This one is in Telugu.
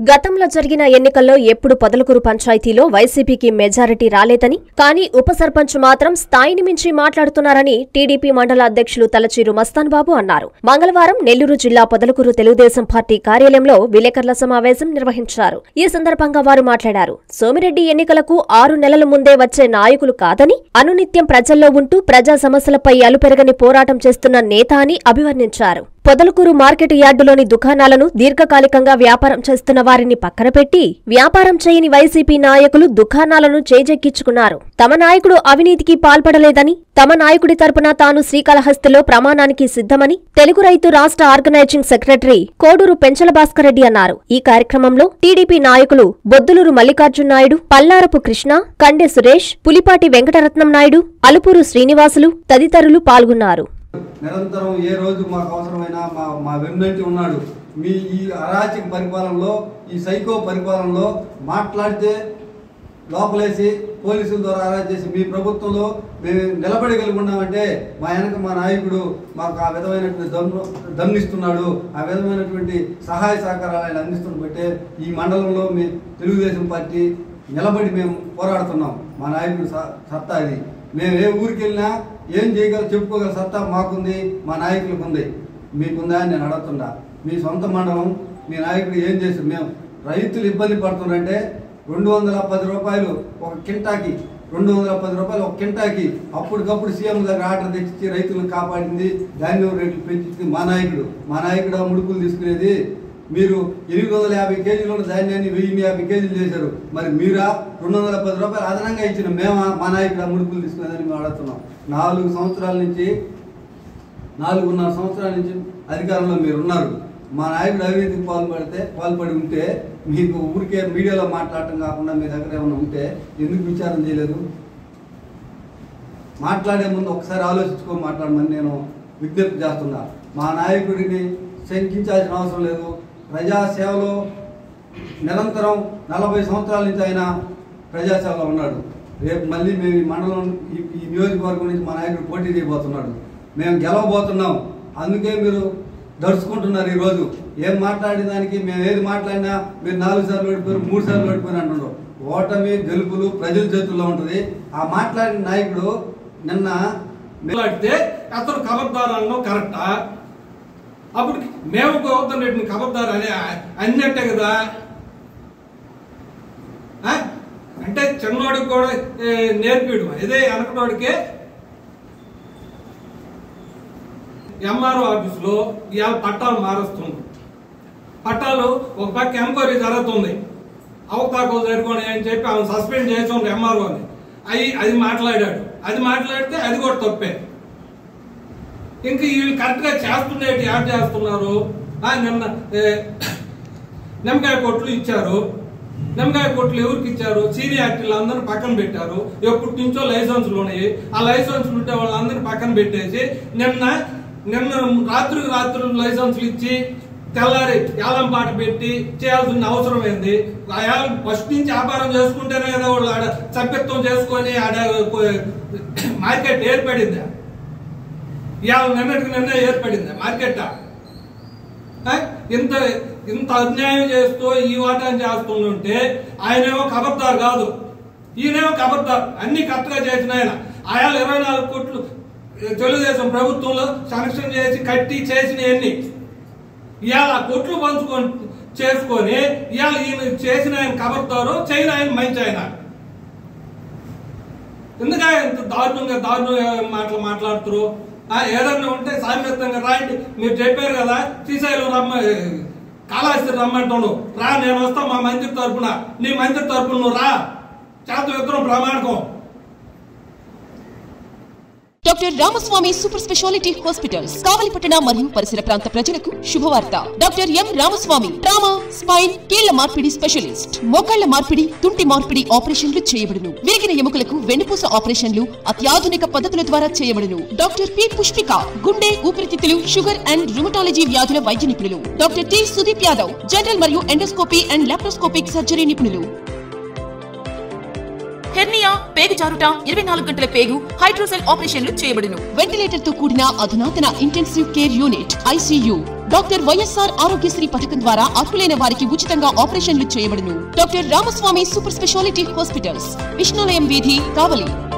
గతంలో జరిగిన ఎన్నికల్లో ఎప్పుడు పొదలకూరు పంచాయతీలో వైసీపీకి మెజారిటీ రాలేదని కానీ ఉప సర్పంచ్ మాత్రం స్థాయిని మించి మాట్లాడుతున్నారని టీడీపీ మండల అధ్యక్షులు తలచీరు మస్తాన్ బాబు అన్నారు మంగళవారం నెల్లూరు జిల్లా పొదలకూరు తెలుగుదేశం పార్టీ కార్యాలయంలో విలేకరుల సమావేశం నిర్వహించారు ఈ సందర్భంగా వారు మాట్లాడారు సోమిరెడ్డి ఎన్నికలకు ఆరు నెలల ముందే వచ్చే నాయకులు కాదని అనునిత్యం ప్రజల్లో ఉంటూ ప్రజా సమస్యలపై అలుపెరగని పోరాటం చేస్తున్న నేత అని అభివర్ణించారు పొదలకూరు మార్కెట్ యార్డులోని దుకాణాలను దీర్ఘకాలికంగా వ్యాపారం చేస్తున్న వారిని పక్కన పెట్టి వ్యాపారం చేయని వైసీపీ నాయకులు దుకాణాలను చేజెక్కించుకున్నారు తమ నాయకుడు అవినీతికి పాల్పడలేదని తమ నాయకుడి తరపున తాను శ్రీకాళహస్తిలో ప్రమాణానికి సిద్ధమని తెలుగు రైతు రాష్ట్ర ఆర్గనైజింగ్ సెక్రటరీ కోడూరు పెంచల భాస్కర్ రెడ్డి అన్నారు ఈ కార్యక్రమంలో టీడీపీ నాయకులు బొద్దులూరు మల్లికార్జున్ నాయుడు పల్లారపు కృష్ణ కండె సురేష్ పులిపాటి వెంకటరత్నం నాయుడు అలుపూరు శ్రీనివాసులు తదితరులు పాల్గొన్నారు నిరంతరం ఏ రోజు మాకు అవసరమైన మా మా వెన్నంటి ఉన్నాడు మీ ఈ అరాచక పరిపాలనలో ఈ సైకో పరిపాలనలో మాట్లాడితే లోపలేసి పోలీసుల ద్వారా అరెస్ట్ చేసి మీ ప్రభుత్వంలో మేము నిలబడగలిగి ఉన్నామంటే మా వెనక మా నాయకుడు మాకు ఆ విధమైనటువంటి దమ్ము దమ్మిస్తున్నాడు ఆ విధమైనటువంటి సహాయ సహకారాలు ఆయన అందిస్తున్న బట్టే ఈ మండలంలో మీ తెలుగుదేశం పార్టీ నిలబడి మేము పోరాడుతున్నాం మా నాయకుడు స- సత్తా ఇది మేము ఏ ఊరికి వెళ్ళినా ఏం చేయగల చెప్పుకోగల సత్తా మాకుంది మా నాయకులకు ఉంది మీకుందా అని నేను అడుగుతున్నా మీ సొంత మండలం మీ నాయకుడు ఏం చేసి మేము రైతులు ఇబ్బంది పడుతున్నారంటే రెండు వందల పది రూపాయలు ఒక కింటాకి రెండు వందల పది రూపాయలు ఒక కింటాకి అప్పటికప్పుడు సీఎం దగ్గర ఆర్డర్ తెచ్చి రైతులను కాపాడింది ధాన్యం రేట్లు పెంచింది మా నాయకుడు మా నాయకుడు ఆ ముడుపులు తీసుకునేది మీరు ఎనిమిది వందల యాభై కేజీలు ఉన్న ధాన్యాన్ని వెయ్యి యాభై కేజీలు చేశారు మరి మీరా రెండు వందల పది రూపాయలు అదనంగా ఇచ్చిన మేము మా నాయకుడు ఆ ముడుపులు తీసుకునేదని మేము అడుగుతున్నాం నాలుగు సంవత్సరాల నుంచి నాలుగున్నర సంవత్సరాల నుంచి అధికారంలో మీరు ఉన్నారు మా నాయకుడు అవినీతికి పాల్పడితే పాల్పడి ఉంటే మీకు ఊరికే మీడియాలో మాట్లాడటం కాకుండా మీ దగ్గర ఏమైనా ఉంటే ఎందుకు విచారం చేయలేదు మాట్లాడే ముందు ఒకసారి ఆలోచించుకొని మాట్లాడమని నేను విజ్ఞప్తి చేస్తున్నా మా నాయకుడిని శంకించాల్సిన అవసరం లేదు ప్రజాసేవలో నిరంతరం నలభై సంవత్సరాల నుంచి ఆయన ప్రజాసేవలో ఉన్నాడు రేపు మళ్ళీ మేము ఈ మండలం ఈ- ఈ నియోజకవర్గం నుంచి మా నాయకుడు పోటీ చేయబోతున్నాడు మేము గెలవబోతున్నాం అందుకే మీరు దడుచుకుంటున్నారు ఈరోజు ఏం మాట్లాడిన దానికి మేము ఏది మాట్లాడినా మీరు నాలుగు సార్లు ఓడిపోయారు మూడు సార్లు ఓడిపోయారు అంటున్నారు ఓటమి గెలుపులు ప్రజల చేతుల్లో ఉంటుంది ఆ మాట్లాడిన నాయకుడు నిన్న మాట్లాడితే అతను ఖబర్దార్ అనడం కరెక్టా అప్పుడు మేము గౌతమ్ రెడ్డిని ఖబర్దార్ అని అన్నట్టే కదా ఆ? అంటే చిన్నోడికి కూడా ఏ, నేర్పియడం ఇదే వెనకటోడికే ఎంఆర్ఓ ఆఫీసులో ఇవాళ పట్టాలు మారుస్తుంది పట్టాలు ఒక పక్క ఎంక్వైరీ జరుగుతుంది అవకాశాలు జరుగుతాయి అని చెప్పి ఆమె సస్పెండ్ చేసి ఉండే ఎంఆర్ఓని అవి అది మాట్లాడాడు అది మాట్లాడితే అది కూడా తప్పే ఇంకా వీళ్ళు కరెక్ట్ గా చేస్తుండేటి యాడ్ చేస్తున్నారు ఆ, నిన్న ఏ, నిమ్మకాయ కొట్లు ఇచ్చారు నిమ్మకాయ కొట్లు ఎవరికి ఇచ్చారు సీనియారిటీలు అందరూ పక్కన పెట్టారు ఎప్పటి నుంచో లైసెన్సులు ఉన్నాయి ఆ లైసెన్సులు ఉంటే వాళ్ళందరినీ పక్కన పెట్టేసి నిన్న నిన్న రాత్రికి రాత్రి లైసెన్సులు ఇచ్చి తెల్లారి ఏలం పాట పెట్టి చేయాల్సిన అవసరం ఏంది ఆ ఏలం ఫస్ట్ నుంచి వ్యాపారం చేసుకుంటేనే కదా వాళ్ళు ఆడ సభ్యత్వం చేసుకొని ఆడ మార్కెట్ ఏర్పడిందా ఇవాళ నిన్నటికి నిన్న ఏర్పడింది మార్కెట్ ఇంత ఇంత అన్యాయం చేస్తూ ఈ వాటాన్ని చేస్తుంటే ఆయనేమో ఖబర్దార్ కాదు ఈయనేమో ఖబర్దార్ అన్ని కరెక్ట్గా చేసిన ఆయన ఆయాలు ఇరవై నాలుగు కోట్లు తెలుగుదేశం ప్రభుత్వంలో శాంక్షన్ చేసి కట్టి చేసిన ఎన్ని ఇవాళ ఆ కొట్లు పంచుకొని చేసుకొని ఇవాళ ఈయన చేసిన ఆయన ఖబర్దారు చేయని ఆయన మంచి ఆయన ఎందుకు ఆయన ఇంత దారుణంగా దారుణంగా మాటలు మాట్లాడుతున్నారు ఆ, ఏదన్నా ఉంటే సామ్యతంగా రాయండి మీరు చెప్పారు కదా శ్రీశైలం రమ్మ కాళహస్తి రమ్మంటాడు రా నేను వస్తా మా మంత్రి తరపున నీ మంత్రి తరపున నువ్వు రా చేత ఇద్దరం ప్రమాణకం doctor Ramaswamy super speciality hospitals కావలిపట్టణ మరియు పరిసర ప్రాంత ప్రజలకు శుభవార్త doctor M Ramaswamy trauma spine కీళ్ల మార్పిడి స్పెషలిస్ట్ మోకాళ్ల మార్పిడి తుంటి మార్పిడి ఆపరేషన్లు చేయబడును విరిగిన ఎముకలకు వెన్నుపూస ఆపరేషన్లు అత్యాధునిక పద్ధతుల ద్వారా చేయబడును డాక్టర్ పి పుష్పిక గుండె ఊపిరితిత్తులు షుగర్ అండ్ రుమటాలజీ వ్యాధుల వైద్య నిపుణులు doctor T Sudeep Yadav general మరియు ఎండోస్కోపీ అండ్ లాప్రోస్కోపిక్ సర్జరీ నిపుణులు హెర్నియా పేగు జారుట ఇరవై నాలుగు గంటల పేగు హైడ్రోసెల్ ఆపరేషన్లు చేయబడును వెంటిలేటర్ తో కూడిన అధునాతన intensive care unit ICU doctor YSR Aarogyasri పథకం ద్వారా అర్హులైన వారికి ఉచితంగా ఆపరేషన్లు చేయబడును doctor Ramaswamy super speciality hospitals విష్ణులయం వీధి కావలి